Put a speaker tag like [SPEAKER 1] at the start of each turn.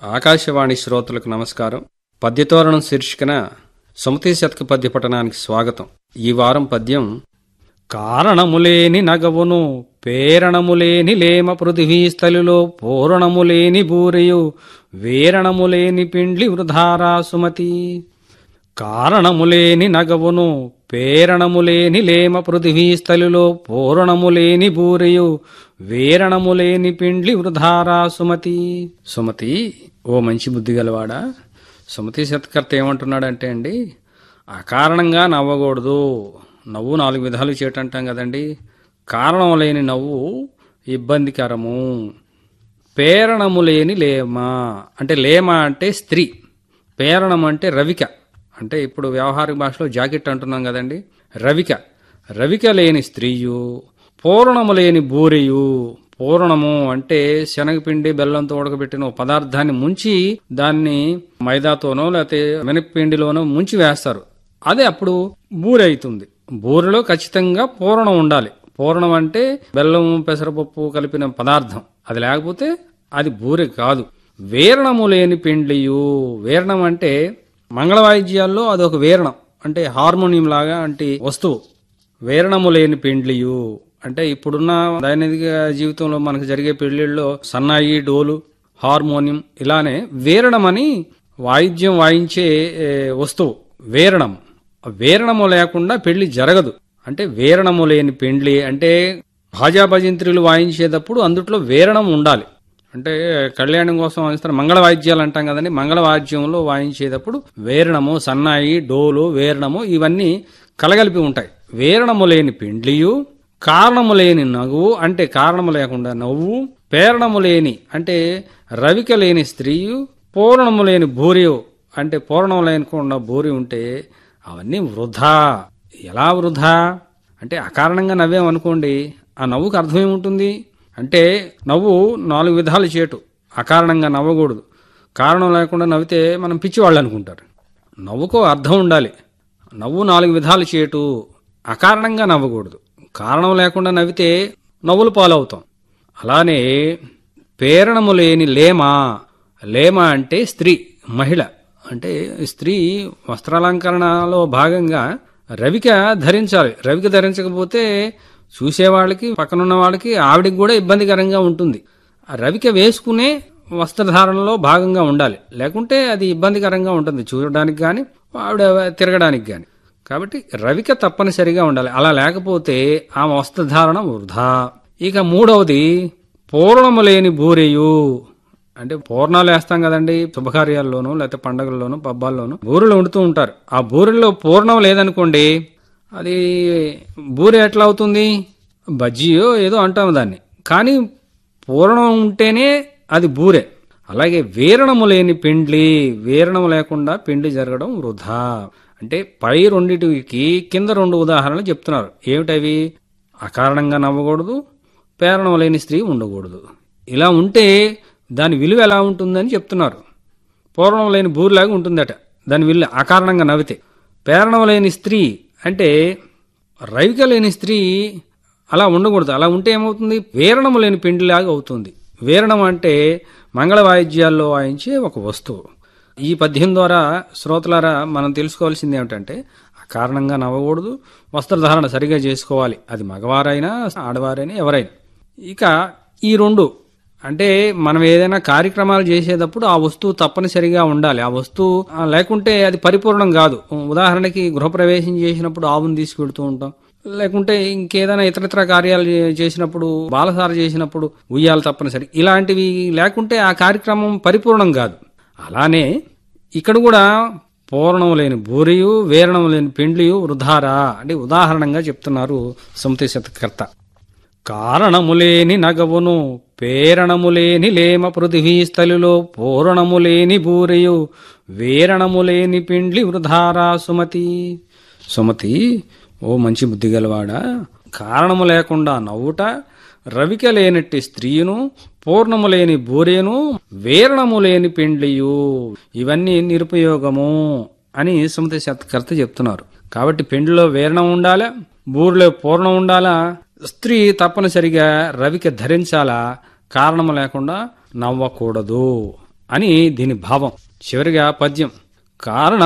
[SPEAKER 1] ఆకాశవాణి శ్రోతలకు నమస్కారం పద్యతోరణం శీర్షికన సుమతి శతక పద్య పఠనానికి స్వాగతం ఈ వారం పద్యం కారణములేని నగవును పేరణములేని లేమ పృథివీస్థలిలో పూరణములేని బూరియు వీరణములేని పిండ్లి వృధారా సుమతి కారణములేని నగవును పేరణములేని లేమ పృథివీస్థలిలో పూరణములేని బూరియు వీరణములేని పిండ్లి వృధారా సుమతి సుమతి ఓ మంచి బుద్ధి గలవాడా సుమతి శతకర్త ఏమంటున్నాడంటే అండి అకారణంగా నవ్వకూడదు నవ్వు నాలుగు విధాలు చేయటంటాం కదండి కారణం లేని నవ్వు ఇబ్బందికరము పేరణము లేని లేమ అంటే లేమ అంటే స్త్రీ పేరణం అంటే రవిక అంటే ఇప్పుడు వ్యవహారిక భాషలో జాకెట్ అంటున్నాం కదండి రవిక రవిక లేని స్త్రీయు పూర్ణము లేని బూరియు పూర్ణము అంటే శనగపిండి బెల్లంతో ఉడకబెట్టిన ఓ పదార్థాన్ని ముంచి దాన్ని మైదాతోనో లేకపోతే మినపిండిలోనో ముంచి వేస్తారు అదే అప్పుడు బూరె అవుతుంది బూరెలో ఖచ్చితంగా పూర్ణం ఉండాలి పూర్ణం అంటే బెల్లం పెసరపప్పు కలిపిన పదార్థం అది లేకపోతే అది బూరె కాదు వీరణము లేని పిండియు వీరణం అంటే మంగళ వాయిద్యాల్లో అదొక వీరణం అంటే హార్మోనియం లాగా అంటే వస్తువు వీరణము లేని పెండ్లియు అంటే ఇప్పుడున్న దైనందిక జీవితంలో మనకు జరిగే పెళ్లిళ్ళలో సన్నాయి డోలు హార్మోనియం ఇలానే వీరణం అని వాయిద్యం వాయించే ఏ, వస్తువు వీరణం ఆ వీరణము లేకుండా పెళ్లి జరగదు అంటే వీరణము లేని పెండ్లి అంటే భాజా భజంత్రులు వాయించేటప్పుడు అందుట్లో వీరణం ఉండాలి అంటే కళ్యాణం కోసం వాయిస్తారు మంగళ వాయిద్యాలు అంటాం కదండి మంగళ వాయిద్యంలో వాయించేటప్పుడు వేరణము సన్నాయి డోలు వేరణము ఇవన్నీ కలగలిపి ఉంటాయి వేరణము లేని పిండ్లియు కారణము లేని నవ్వు అంటే కారణము లేకుండా నవ్వు పేరణము లేని అంటే రవిక లేని స్త్రీయు పూర్ణము లేని భూరియు అంటే పూర్ణం లేకుండా భూరి ఉంటే అవన్నీ వృధా ఎలా వృధా అంటే అకారణంగా నవ్వామనుకోండి ఆ నవ్వుకు అర్థం ఏముంటుంది అంటే నవ్వు నాలుగు విధాలు చేటు అకారణంగా నవ్వకూడదు కారణం లేకుండా నవ్వితే మనం పిచ్చివాళ్ళు అనుకుంటారు నవ్వుకో అర్థం ఉండాలి నవ్వు నాలుగు విధాలు చేటు అకారణంగా నవ్వకూడదు కారణం లేకుండా నవ్వితే నవ్వులు పాలవుతాం అలానే పేరణము లేని లేమ లేమ అంటే స్త్రీ మహిళ అంటే స్త్రీ వస్త్రాలంకరణలో భాగంగా రవిక ధరించాలి రవిక ధరించకపోతే చూసేవాళ్ళకి పక్కనున్న వాళ్ళకి ఆవిడికి కూడా ఇబ్బందికరంగా ఉంటుంది ఆ రవిక వేసుకునే వస్త్రధారణలో భాగంగా ఉండాలి లేకుంటే అది ఇబ్బందికరంగా ఉంటుంది చూడడానికి కానీ ఆవిడ తిరగడానికి కానీ కాబట్టి రవిక తప్పనిసరిగా ఉండాలి అలా లేకపోతే ఆ వస్త్రధారణ వృధా ఇక మూడవది పూర్ణము లేని బూరెయు అంటే పూర్ణాలు వేస్తాం కదండి శుభకార్యాల్లోనూ లేకపోతే పండగల్లోనూ పబ్బాల్లోనూ బూరెలు వండుతూ ఉంటారు ఆ బూరెల్లో పూర్ణం లేదనుకోండి అది బూరె ఎట్లా అవుతుంది బజ్జీయో ఏదో అంటాం దాన్ని కానీ పూర్ణం ఉంటేనే అది బూరె అలాగే వీరణము లేని పిండ్లి వీరణం లేకుండా పిండి జరగడం వృధా అంటే పై రెండిటికి కింద రెండు ఉదాహరణలు చెప్తున్నారు ఏమిటవి అకారణంగా నవ్వకూడదు పేరణం లేని స్త్రీ ఉండకూడదు ఇలా ఉంటే దాని విలువ ఎలా ఉంటుందని చెప్తున్నారు పూర్ణం లేని బూరిలాగా ఉంటుందట దాని విలువ అకారణంగా నవ్వితే పేరణం లేని స్త్రీ అంటే రవిక లేని స్త్రీ అలా ఉండకూడదు అలా ఉంటే ఏమవుతుంది వీరణము లేని పిండిలాగా అవుతుంది వీరణం అంటే మంగళ వాయిద్యాల్లో వాయించే ఒక వస్తువు ఈ పద్యం ద్వారా శ్రోతలారా మనం తెలుసుకోవాల్సింది ఏమిటంటే అకారణంగా నవ్వకూడదు వస్త్రధారణ సరిగా చేసుకోవాలి అది మగవారైనా ఆడవారైనా ఎవరైనా ఇక ఈ రెండు అంటే మనం ఏదైనా కార్యక్రమాలు చేసేటప్పుడు ఆ వస్తువు తప్పనిసరిగా ఉండాలి ఆ వస్తువు ఆ, లేకుంటే అది పరిపూర్ణం కాదు ఉదాహరణకి గృహప్రవేశం చేసినప్పుడు ఆవును తీసుకెడుతూ ఉంటాం లేకుంటే ఇంకేదైనా ఇతరితర కార్యాలు చే- చేసినప్పుడు బాలసార చేసినప్పుడు ఉయ్యాలు తప్పనిసరి ఇలాంటివి లేకుంటే ఆ కార్యక్రమం పరిపూర్ణం కాదు అలానే ఇక్కడ కూడా పూర్ణం లేని బూరియు వీరణం లేని పిండ్లియు వృధారా అంటే ఉదాహరణంగా చెప్తున్నారు సుమతి శతకర్త కారణములేని నగవును పేరణములేని లేమ పృథివీస్థలిలో పూరణములేని బూరియు వీరణములేని పిండ్లి వృధారా సుమతి సుమతి ఓ మంచి బుద్ధి గలవాడా కారణము లేకుండా నవ్వుట రవిక లేనట్టి స్త్రీయును పూర్ణము లేని బూరేను వీరణము లేని పిండ్లియు ఇవన్నీ నిరుపయోగము అని సుమతి శతకర్త చెప్తున్నారు కాబట్టి పెండ్లిలో వీరణం ఉండాలా బూరిలో పూర్ణం ఉండాలా స్త్రీ తప్పనిసరిగా రవిక ధరించాలా కారణము లేకుండా నవ్వకూడదు అని దీని భావం చివరిగా పద్యం కారణ